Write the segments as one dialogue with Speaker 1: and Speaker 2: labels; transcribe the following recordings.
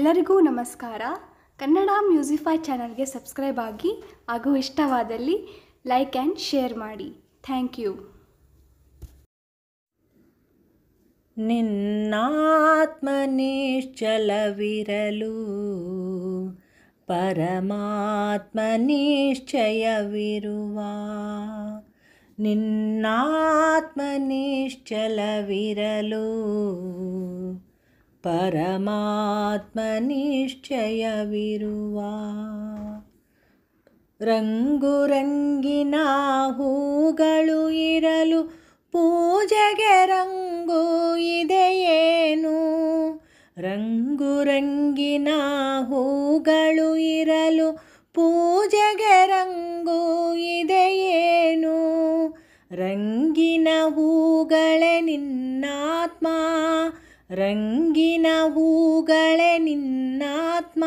Speaker 1: ಎಲ್ಲರಿಗೂ ನಮಸ್ಕಾರ ಕನ್ನಡ ಮ್ಯೂಸಿಫೈ ಚಾನಲ್ಗೆ ಸಬ್ಸ್ಕ್ರೈಬ್ ಆಗಿ ಹಾಗೂ ಇಷ್ಟವಾದಲ್ಲಿ ಲೈಕ್ ಆ್ಯಂಡ್ ಶೇರ್ ಮಾಡಿ ಥ್ಯಾಂಕ್ ಯು
Speaker 2: ನಿನ್ನಾತ್ಮ ನಿಶ್ಚಲವಿರಲು ಪರಮಾತ್ಮ ನಿಶ್ಚಯವಿರುವ ನಿನ್ನಾತ್ಮ ನಿಶ್ಚಲವಿರಲು ಪರಮಾತ್ಮ ನಿಶ್ಚಯವಿರುವ ರಂಗು ರಂಗಿನ ಹೂಗಳು ಇರಲು ಪೂಜೆಗೆ ರಂಗು ಇದೆಯೇನು ರಂಗು ರಂಗಿನ ಹೂಗಳು ಇರಲು ಪೂಜೆಗೆ ರಂಗು ಇದೆಯೇನು ರಂಗಿನ ಹೂಗಳೇ ನಿನ್ನಾತ್ಮ ರಂಗಿನ ಹೂಗಳೇ ನಿನ್ನಾತ್ಮ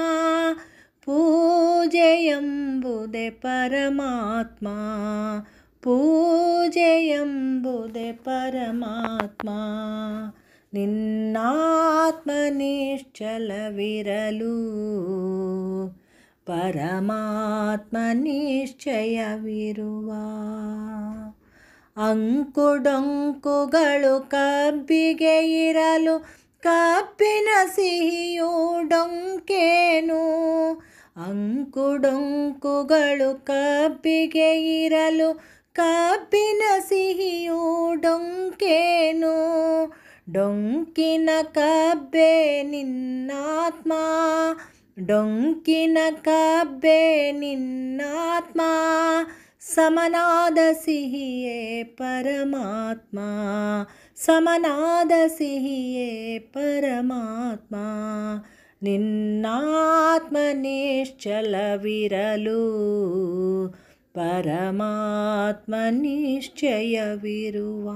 Speaker 2: ಪೂಜೆಯೆಂಬುದೇ ಪರಮಾತ್ಮ ಪೂಜೆಯೆಂಬುದೇ ಪರಮಾತ್ಮ ನಿನ್ನಾತ್ಮ ನಿಶ್ಚಲವಿರಲು ಪರಮಾತ್ಮ ನಿಶ್ಚಯವಿರುವ ಅಂಕುಡೊಂಕುಗಳು ಕಬ್ಬಿಗೆ ಇರಲು ಕಬ್ಬಿನ ಸಿಹಿಯು ಡೊಂಕೇನು ಅಂಕುಡೊಂಕುಗಳು ಕಬ್ಬಿಗೆ ಇರಲು ಕಬ್ಬಿನ ಸಿಹಿಯು ಡೊಂಕೇನು ಡೊಂಕಿನ ಕಬ್ಬೆ ನಿನ್ನಾತ್ಮ ಡೊಂಕಿನ ಕಬ್ಬೆ ನಿನ್ನಾತ್ಮ ಸಮನಾದ ಸಿಹಿಯೇ ಪರಮಾತ್ಮ ಸಮನಾದ ಸಿಹಿಯೇ ಪರಮಾತ್ಮ ನಿನ್ನಾತ್ಮ ನಿಶ್ಚಲವಿರಲು ಪರಮಾತ್ಮ ನಿಶ್ಚಯವಿರುವ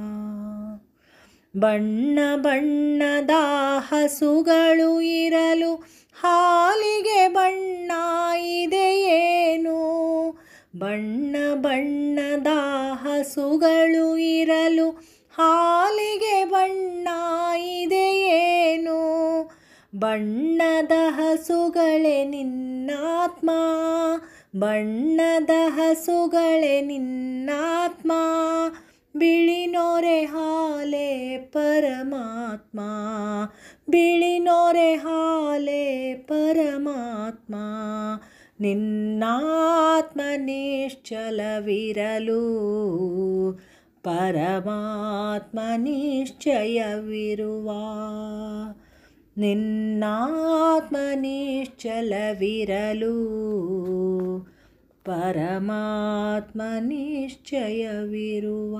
Speaker 2: ಬಣ್ಣ ಬಣ್ಣದ ಹಸುಗಳು ಇರಲು ಹಾಲಿಗೆ ಬಣ್ಣ ಇದೆಯೇನು ಬಣ್ಣ ಬಣ್ಣದ ಹಸುಗಳು ಇರಲು ಹಾಲಿಗೆ ಬಣ್ಣ ಇದೆಯೇನು ಬಣ್ಣದ ಹಸುಗಳೇ ನಿನ್ನಾತ್ಮ ಬಣ್ಣದ ಹಸುಗಳೇ ನಿನ್ನಾತ್ಮ ಬಿಳಿ ನೊರೆ ಹಾಲೆ ಪರಮಾತ್ಮ ಬಿಳಿ ನೊರೆ ಹಾಲೆ ಪರಮಾತ್ಮ ನಿನ್ನಾತ್ಮ ನಿಶ್ಚಲವಿರಲು ಪರಮಾತ್ಮ ನಿಶ್ಚಯವಿರುವ ನಿನ್ನಾತ್ಮ ನಿಶ್ಚಲವಿರಲು ಪರಮಾತ್ಮ ನಿಶ್ಚಯವಿರುವ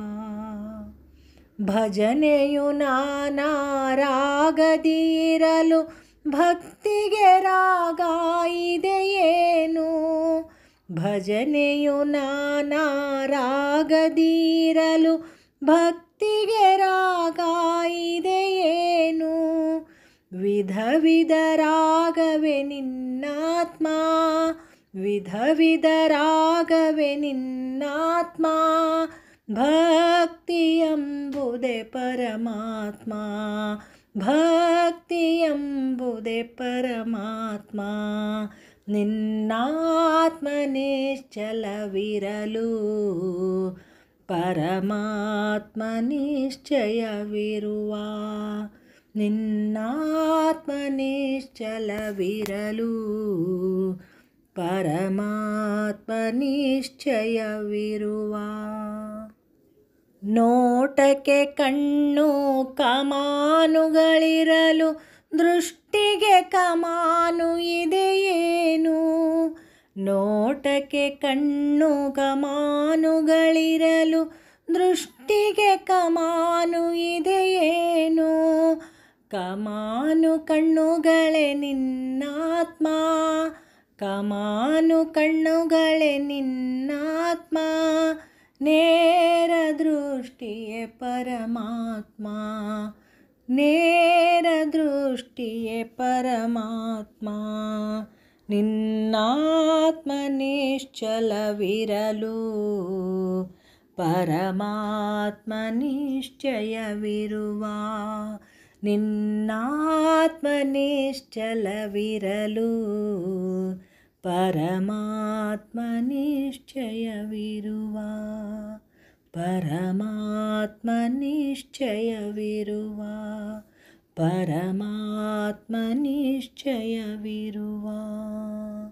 Speaker 2: ಭಜನೆಯು ನಾನಾ ರಾಗದಿರಲು ಭಕ್ತಿಗೆ ರಾಗ ಇದೆಯೇನು ಭಜನೆಯು ನಾನಾ ರಾಗದಿರಲು ಭಕ್ತಿಗೆ ರಾಗ ಇದೆಯೇನು ವಿಧ ವಿಧ ರಾಗವೇ ನಿನ್ನಾತ್ಮ ವಿಧ ವಿಧ ರಾಗವೇ ನಿನ್ನಾತ್ಮ ಭಕ್ತಿ ಎಂಬುದೇ ಪರಮಾತ್ಮ ಭಕ್ತಿ ಎಂಬುದೇ ಪರಮಾತ್ಮ ನಿನ್ನಾತ್ಮ ನಿಶ್ಚಲವಿರಲು ಪರಮಾತ್ಮ ನಿಶ್ಚಯವಿರುವ ನಿನ್ನಾತ್ಮ ನಿಶ್ಚಲವಿರಲು ಪರಮಾತ್ಮ ನಿಶ್ಚಯವಿರುವ ನೋಟಕ್ಕೆ ಕಣ್ಣು ಕಮಾನುಗಳಿರಲು ದೃಷ್ಟಿಗೆ ಕಮಾನು ಇದೆಯೇನು ನೋಟಕ್ಕೆ ಕಣ್ಣು ಕಮಾನುಗಳಿರಲು ದೃಷ್ಟಿಗೆ ಕಮಾನು ಇದೆಯೇನು ಕಮಾನು ಕಣ್ಣುಗಳೇ ನಿನ್ನಾತ್ಮ ಕಮಾನು ಕಣ್ಣುಗಳೇ ನಿನ್ನಾತ್ಮ ನೇರ ದೃಷ್ಟಿಯೇ ಪರಮಾತ್ಮ ನೇರ ದೃಷ್ಟಿಯೇ ಪರಮಾತ್ಮ ನಿನ್ನಾತ್ಮ ನಿಶ್ಚಲವಿರಲು ಪರಮಾತ್ಮ ನಿಶ್ಚಯವಿರುವ ನಿನ್ನಾತ್ಮ ನಿಶ್ಚಲವಿರಲು ಪರಮಾತ್ಮ ನಿಶ್ಚಯವಿರುವ ಪರಮಾತ್ಮ ನಿಶ್ಚಯವಿರುವ ಪರಮಾತ್ಮ ನಿಶ್ಚಯವಿರುವ